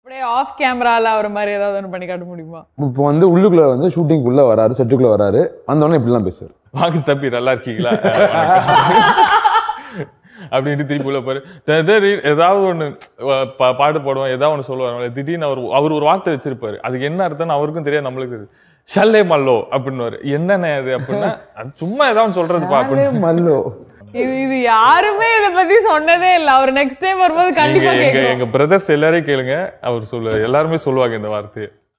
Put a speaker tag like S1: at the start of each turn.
S1: அப்படியே ஆஃப் கேமரால அவர் மாதிரி ஏதாவது ஒன்று பண்ணி காட்ட முடியுமா
S2: இப்போ வந்து உள்ளுக்குள்ள வந்து ஷூட்டிங்குள்ள வராரு செட்டுக்குள்ள வராரு வந்தோடனே இப்படிலாம் பேசுவார்
S3: வாங்க தம்பி நல்லா இருக்கீங்களா அப்படின்ட்டு திருப்பி உள்ள பாரு த- த- ரி- ஏதாவது ஒண்ணு அஹ் பா- பாட்டு போடுவோம் ஏதாவது ஒண்ணு சொல்லுவாங்க திடீர்னு அவர் அவர் ஒரு வார்த்தை வச்சிருப்பாரு அதுக்கு என்ன அர்த்தம்னு அவருக்கும் தெரியாது நம்மளுக்கு தெரியாது. ஷல்லே மல்லோ அப்படின்னு என்னென்ன அது அப்படின்னா அது சும்மா ஏதாவது ஒண்ணு சொல்றதுப்பா அப்படின்னு
S2: மல்லோ
S1: இது இது யாருமே இதை பத்தி சொன்னதே இல்ல அவர் நெக்ஸ்ட் டைம் வரும்போது
S3: நீங்க
S1: கண்டிப்பா
S3: எங்க
S1: கேட்கணும்
S3: எங்க பிரதர்ஸ் எல்லாரையும் கேளுங்க அவர் சொல்ல எல்லாருமே சொல்லுவாங்க இந்த வார்த்தையை